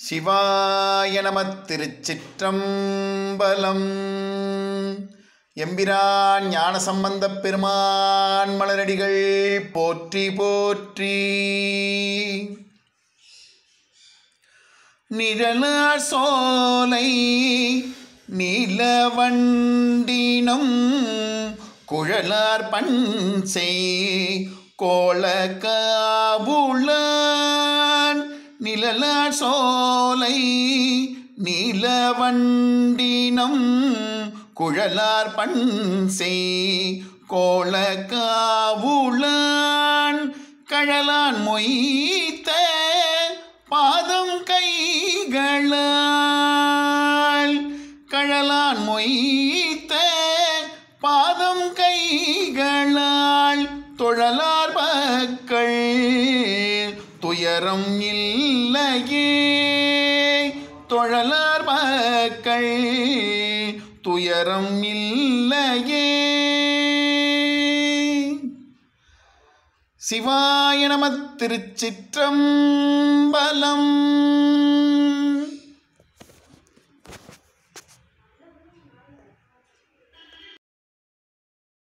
சிவாய நம திருச்சிற்றம்பலம் எம்பிரான் ஞான சம்பந்தப் பெருமான் மலரடிகள் போற்றி போற்றி நிழலார் சோலை நீலவண்டினம் குழலார் பன்சை கோலக்காவுளான் நிழலார் சோலை நீலவண்டினம் குழலார் பன்சை கோலக்காவுளான் கழலான் மொய்த்த பாதம் கைகளால் கழலான் மொய்த்த பாதம் கைகளால் தொழலார் மக்கள் துயரம் இல்லையே தொழலார் மக்கள் துயரம் இல்லையே சிவாய நம திருச்சிற்றம்பலம்